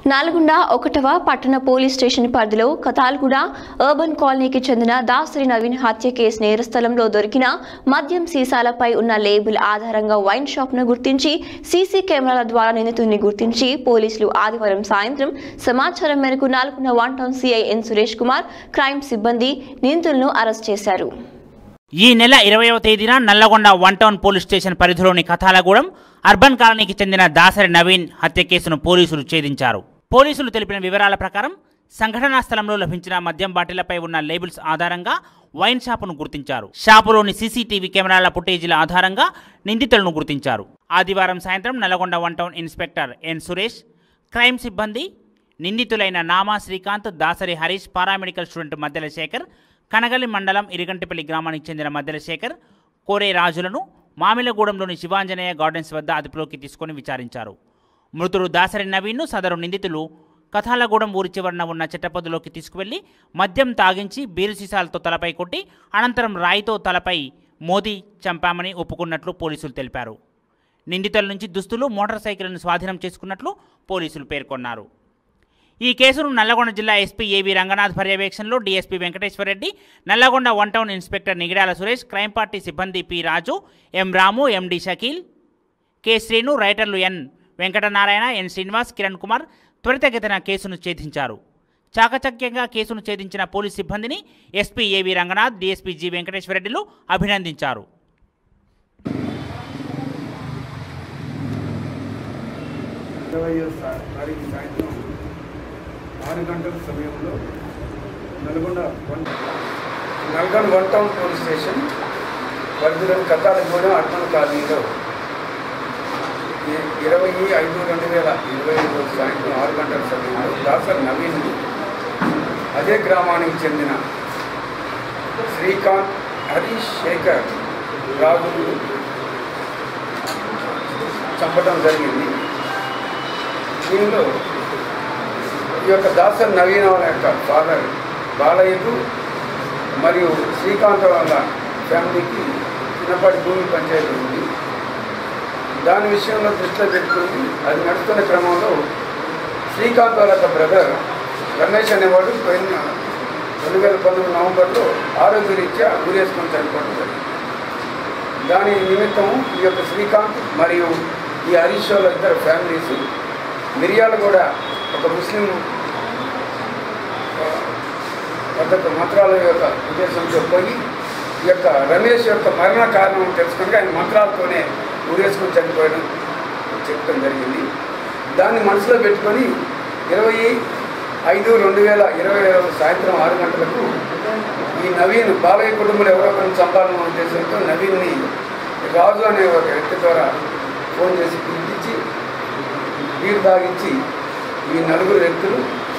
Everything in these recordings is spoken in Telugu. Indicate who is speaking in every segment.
Speaker 1: నల్గొండ ఒకటవ పట్టణ పోలీస్ స్టేషన్ పరిధిలో కతాల్గూడ అర్బన్ కాలనీకి చెందిన దాసరి నవీన్ హత్య కేసు నేరస్థలంలో దొరికిన మద్యం సీసాలపై ఉన్న లేబుల్ ఆధారంగా వైన్ షాప్ను గుర్తించి సీసీ కెమెరాల ద్వారా నిందితుడిని గుర్తించి పోలీసులు ఆదివారం సాయంత్రం సమాచారం మేరకు Nalgonda one town CI N Suresh Kumar crime సిబ్బంది నిందితులను అరెస్ట్ చేశారు
Speaker 2: ఈ నెల ఇరవయవ తేదీన Nalgonda one town police station పరిధిలోని కథాలగూడెం అర్బన్ కాలనీకి చెందిన దాసరి నవీన్ హత్య కేసును పోలీసులు ఛేదించారు పోలీసులు తెలిపిన వివరాల ప్రకారం సంఘటనా స్థలంలో లభించిన మద్యం బాటిళ్లపై ఉన్న లేబుల్స్ ఆధారంగా వైన్ షాపును గుర్తించారు షాపులోని సీసీటీవీ కెమెరాల ఫుటేజీల ఆధారంగా నిందితులను గుర్తించారు ఆదివారం సాయంత్రం Nalgonda one town inspector N Suresh crime సిబ్బంది నిందితులైన నామా శ్రీకాంత్ దాసరి హరీష్ పారామెడికల్ స్టూడెంట్ మద్దెల శేఖర్ కనగలి మండలం ఇరిగంటిపల్లి గ్రామానికి చెందిన మద్దెల శేఖర్ కోరే రాజులను మామిలగూడెంలోని శివాంజనేయ గార్డెన్స్ వద్ద అదుపులోకి తీసుకొని విచారించారు మృతుడు దాసరి నవీన్ను సదరు నిందితులు కథాలగూడెం ఊరి చివరన ఉన్న చెట్టపొద్దులోకి తీసుకువెళ్లి మద్యం తాగించి బీరు సీసాలతో తలపై కొట్టి అనంతరం రాయితో తలపై మోదీ చంపామని ఒప్పుకున్నట్లు పోలీసులు తెలిపారు నిందితుల నుంచి దుస్తులు మోటార్ సైకిల్ను స్వాధీనం చేసుకున్నట్లు పోలీసులు పేర్కొన్నారు ఈ కేసును నల్లగొండ జిల్లా ఎస్పీ ఏవి రంగనాథ్ పర్యవేక్షణలో DSP Venkateswara Reddy Nalgonda one town inspector Nigidala Suresh crime party సిబ్బంది P Raju M Ramu MD Shakeel K Srinu రైటర్లు ఎన్ వెంకటనారాయణ ఎన్ శ్రీనివాస్ కిరణ్ కుమార్ త్వరితగతిన కేసును ఛేదించారు చాకచక్యంగా కేసును ఛేదించిన పోలీస్ సిబ్బందిని SP AV Ranganath DSP G వెంకటేశ్వరరెడ్డిలు అభినందించారు
Speaker 3: ఇరవై తారీఖు సాయంత్రం ఆరు గంటల సమయంలో Nalgonda one Nalgonda one town police station పరిధిలోని కత్తాలగూడెం అర్బన్ కాలనీలో ఇ- ఇరవై ఐదు రెండు వేల ఇరవై ఐదు రోజు సాయంత్రం ఆరు గంటల సమయంలో దాసర్ నవీన్ అదే గ్రామానికి చెందిన శ్రీకాంత్ హరీష్ శేఖర్ రాహుల్ చంపడం జరిగింది దీనిలో ఈ యొక్క దాసర్ నవీన వాళ్ళ యొక్క ఫాదర్ బాలయ్యకు మరియు శ్రీకాంత్ వాళ్ళ ఫ్యామిలీకి చిన్నపాటి భూమి పంచాయతీ ఉంది దాని విషయంలో దృష్టిలో పెట్టుకుని అది నడుస్తున్న క్రమంలో శ్రీకాంత్ వాళ్ళ యొక్క బ్రదర్ రమేష్ అనేవాడు పోయిన రెండు వేల పంతొమ్మిది నవంబర్లో ఆరోగ్యరీత్యా గురేసుకొని చనిపోవడం జరిగింది దాని నిమిత్తము ఈ యొక్క శ్రీకాంత్ మరియు ఈ హరీష్ వాళ్ళ ఇద్దరు ఫ్యామిలీస్ మిరియాలు కూడా ఒక ముస్లిం ఆ, పద్ధతి మంత్రాల యొక్క ఉద్దేశంతో పోయి ఈ యొక్క రమేష్ యొక్క మరణ కారణం తెలుసుకొని ఆయన మంత్రాలతోనే ఊరేసుకొని చనిపోయడం చెప్పడం జరిగింది దాన్ని మనసులో పెట్టుకొని ఇరవై ఐదు రెండు వేల ఇరవై ఐదు సాయంత్రం ఆరు గంటలకు ఈ నవీన్ బాలయ్య కుటుంబంలో ఎవరో ఒకరిని చంపాలన్న ఉద్దేశంతో నవీన్ని రాజు అనే ఒక వ్యక్తి ద్వారా ఫోన్ చేసి పిలిపించి బీరు తాగించి ఈ నలుగురు వ్యక్తులు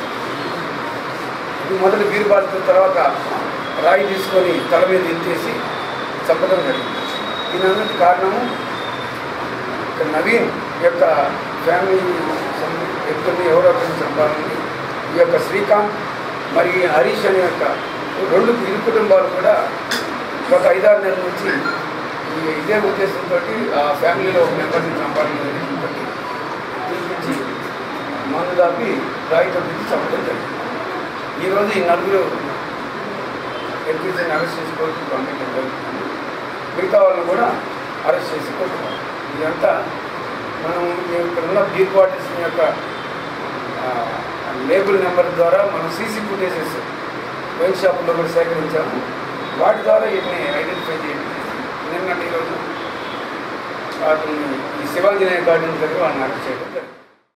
Speaker 3: ఇది మొదటి బీరు బాధితుల తర్వాత రాయి తీసుకొని తల మీద ఎత్తేసి చంపడం జరిగింది దీనంతటి కారణము ఇక నవీన్ యొక్క ఫ్యామిలీ సం- వ్యక్తుల్ని ఎవరో ఒకరిని చంపాలని ఈ యొక్క శ్రీకాంత్ మరియు ఈ హరీష్ అనే యొక్క రెండు ఇరు కుటుంబాలు కూడా ఒక ఐదారు నెలల నుంచి ఈ ఇదే ఉద్దేశంతో ఆ ఫ్యామిలీలో ఒక మెంబర్ని చంపాలని ఉద్దేశంతో పిలిపించి మందు దాపి రాయితో పిలిచి చంపడం జరిగింది ఈరోజు ఈ నలుగురు ఎగ్జిబిషన్ అరెస్ట్ చేసి కోర్టుకు పంపించడం జరుగుతుంది మిగతా వాళ్ళని కూడా అరెస్ట్ చేసి కోర్టుకు ఇదంతా మనం ఈ ఇక్కడ ఉన్న బీర్ బాటిల్స్ యొక్క ఆ, లేబుల్ నెంబర్ ద్వారా మనం సీసీ ఫుటేజెస్ వైన్ షాపుల్లో కూడా సేకరించాము వాటి ద్వారా వీటిని ఐడెంటిఫై చేయడం నిన్నటి రోజు వాటిని ఈ శివాంజనేయ గార్డెన్ దగ్గర వాళ్ళని అరెస్ట్ చేయడం జరిగింది